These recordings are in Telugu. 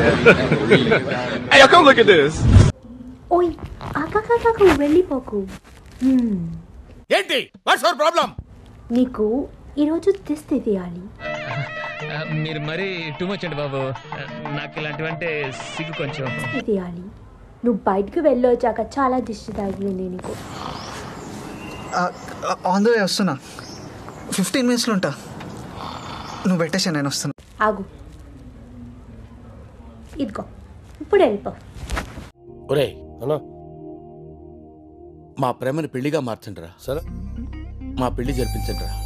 hey, yo, come look at this. ఓయ్ అక్కకక్కకు వెళ్ళిపోకు హ్మ్, ఏంటి వాట్స్ అవర్ ప్రాబ్లం నీకు ఈరోజు దిష్టి తీయాలి మీరు మరీ టూ మచ్ అండి బాబు నాకు ఇలాంటివంటే సిగ్గు కొంచెం దిష్టి తీయాలి నువ్వు బయటకు వెళ్ళొచ్చాక చాలా దిష్టి తగిలింది నీకు ఆన్ ద వే వస్తున్నా ఫిఫ్టీన్ మినిట్స్లో ఉంటా నువ్వు పెట్టేసా నేను వస్తున్నా ఆగు ఇదిగో ఇప్పుడు వెళ్ళిపో ఒరే అన్నా మా ప్రేమని పెళ్లిగా మార్చండి రా సరే మా పెళ్లి జరిపించండి రా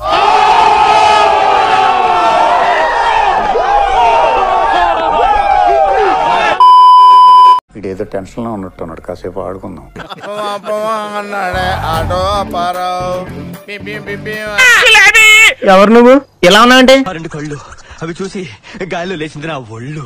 ఇదేదో టెన్షన్లో ఉన్నట్టున్నాడు కాసేపు ఆడుకుందాం అన్నాడే ఆటో అపారావు ఎవరు నువ్వు ఎలా ఉన్నావు అంటే రెండు కళ్ళు అవి చూసి గాలిలో లేచింది నా ఒళ్ళు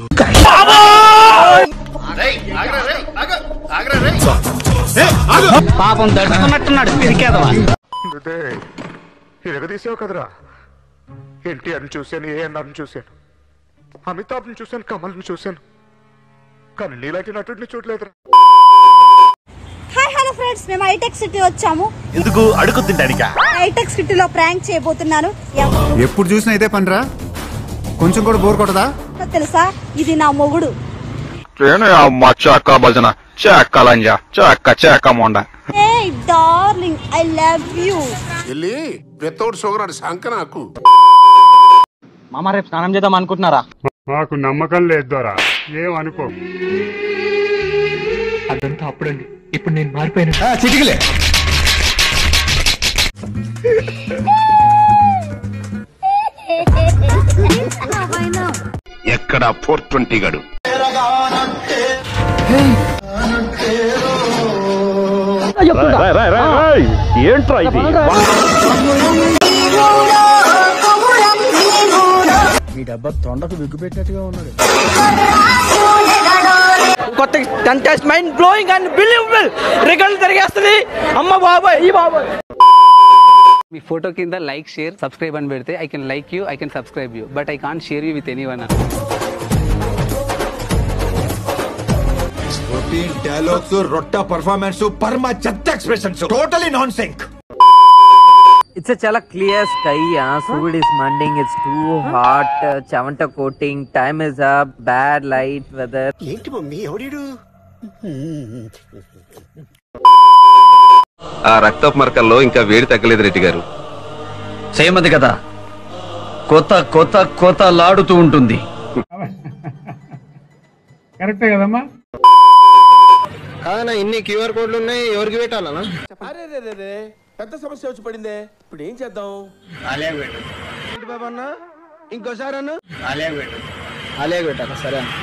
పాపం దడుచుకున్నట్టున్నాడు పిరికేదవా ఎరగదీసావు కదరా ఎన్టీఆర్ని చూశాను ఏఎన్ఆర్ని చూశాను అమితాబ్ని చూశాను కమల్ని చూశాను కానీ నీలాంటి నటుడిని చూడలేదురా హాయ్ హలో ఫ్రెండ్స్ మేము హైటెక్ సిటీ వచ్చాము ఎందుకు అడుగు తింటానికా హైటెక్ సిటీలో ప్రాంక్ చేయబోతున్నాను ఎవరు ఎప్పుడు చూసినా ఇదే పనిరా కొంచెం కూడా బోర్ కొట్టదా తెలుసా ఇది నా మొగుడు అమ్మ చాక భజన చాక లంజా చాక చాక మొండ ఏ డార్లింగ్ ఐ లవ్ యూ వెళ్ళి వితౌట్ షుగర్ అని శంక నాకు మామ రేపు స్నానం చేద్దాం అనుకుంటున్నారా మాకు నమ్మకం లేదు ద్వారా ఏం అనుకో అదంతా అప్పుడండి ఇప్పుడు నేను మారిపోయాను చిటికలే ఎక్కడ ఫోర్ ట్వంటీ గడు ఏంట్రా ఇది కొత్త contest mind blowing and believable రికార్డులు తిరిగేస్తుంది అమ్మ బాబాయ్ ఈ బాబాయ్ మీ ఫోటో కింద లైక్ షేర్ సబ్స్క్రైబ్ అని పెడితే I can like you I can subscribe you but I can't share you with any one dialogues రొట్ట పర్ఫార్మెన్స్ పర్మ చెత్త expressions totally non sync it's చాలా క్లియర్ స్కై సూర్యుడ్ ఇస్ మండింగ్ ఇట్స్ టూ హాట్ చెవంట కోటింగ్ time is up bad light weather ఏంటి మమ్మీ ఎవడీడు ఆ రక్తపు మరకల్లో ఇంకా వేడి తగ్గలేదు రెడ్డి గారు చేయమది కదా కొత్త కొత్త కొత్త లాడుతూ ఉంటుంది కరెక్టే కదమ్మా కాదన్నా ఇన్ని క్యూఆర్ కోడ్లు ఉన్నాయి ఎవరికి పెట్టాలన్నా అరే రే రే రే పెద్ద సమస్య వచ్చి పడిందే ఇప్పుడు ఏం చేద్దాం ఏంటి బాబా అన్న ఇంకోసారి అన్న అలియాకి పెట్టాలా సరే అన్న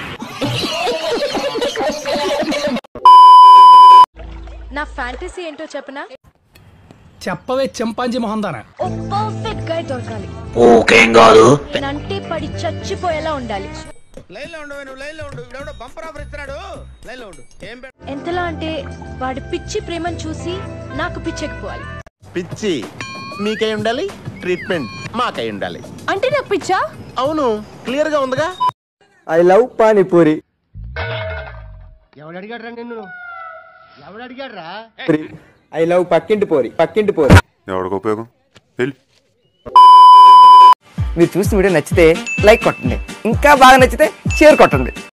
నా ఫ్యాంటసీ ఏంటో చెప్పనా చెప్పవే చెంపాంజీ మొహందానా ఓ పర్ఫెక్ట్ గై దొరకాలి ఓకేం కాదు నంటే పడి చచ్చిపోయేలా ఉండాలి లైన్ లో ఉండు నువ్వు లైన్ లో ఉండు ఇప్పుడు బంపర్ ఆఫర్ ఇస్తున్నాడు లైన్ లో ఉండు ఏం పె- ఎంతలా అంటే వాడి పిచ్చి ప్రేమను చూసి నాకు పిచ్చెక్కిపోవాలి పిచ్చి మీకై ఉండాలి ట్రీట్మెంట్ మాకై ఉండాలి అంటే నాకు పిచ్చా అవును క్లియర్ గా ఉందిగా I love pani puri I love పక్కింటి పోరి పక్కింటి పోరి ఎవరికి ఉపయోగం వెళ్ళి మీరు చూసిన వీడియో నచ్చితే లైక్ కొట్టండి ఇంకా బాగా నచ్చితే షేర్ కొట్టండి